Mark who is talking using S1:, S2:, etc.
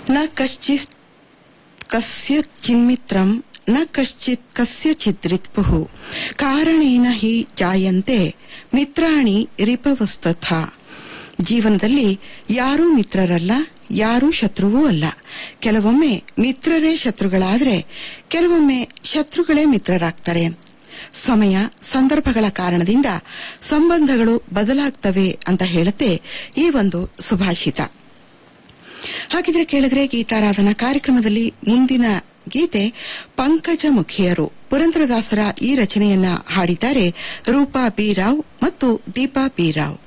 S1: ನ ಕಶ್ಚಿತ್ ಕಸ್ಯ ಚಿನ್ಮಿತ್ರಂ ನ ಕಶ್ಚಿತ್ ಕಸ್ಯಚಿತ್ ರಿತ್ಪುಃ ಕಾರಣೇನ ಹಿ ಜಾಯಂತೆ ಮಿತ್ರಾಣಿ ರಿಪವಸ್ತಥ ಜೀವನದಲ್ಲಿ ಯಾರೂ ಮಿತ್ರರಲ್ಲ ಯಾರೂ ಶತ್ರುವೂ ಅಲ್ಲ ಕೆಲವೊಮ್ಮೆ ಮಿತ್ರರೇ ಶತ್ರುಗಳಾದ್ರೆ ಕೆಲವೊಮ್ಮೆ ಶತ್ರುಗಳೇ ಮಿತ್ರರಾಗ್ತಾರೆ ಸಮಯ ಸಂದರ್ಭಗಳ ಕಾರಣದಿಂದ ಸಂಬಂಧಗಳು ಬದಲಾಗ್ತವೆ ಅಂತ ಹೇಳುತ್ತೆ ಈ ಒಂದು ಸುಭಾಷಿತ ಹಾಗಿದ್ರೆ ಕೇಳಿದ್ರೆ ಗೀತಾರಾಧನಾ ಕಾರ್ಯಕ್ರಮದಲ್ಲಿ ಮುಂದಿನ ಗೀತೆ ಪಂಕಜ ಮುಖಿಯರು ಪುರಂದರದಾಸರ ಈ ರಚನೆಯನ್ನ ಹಾಡಿದ್ದಾರೆ ರೂಪಾ ಬಿ ರಾವ್ ಮತ್ತು ದೀಪಾ ಬಿ ರಾವ್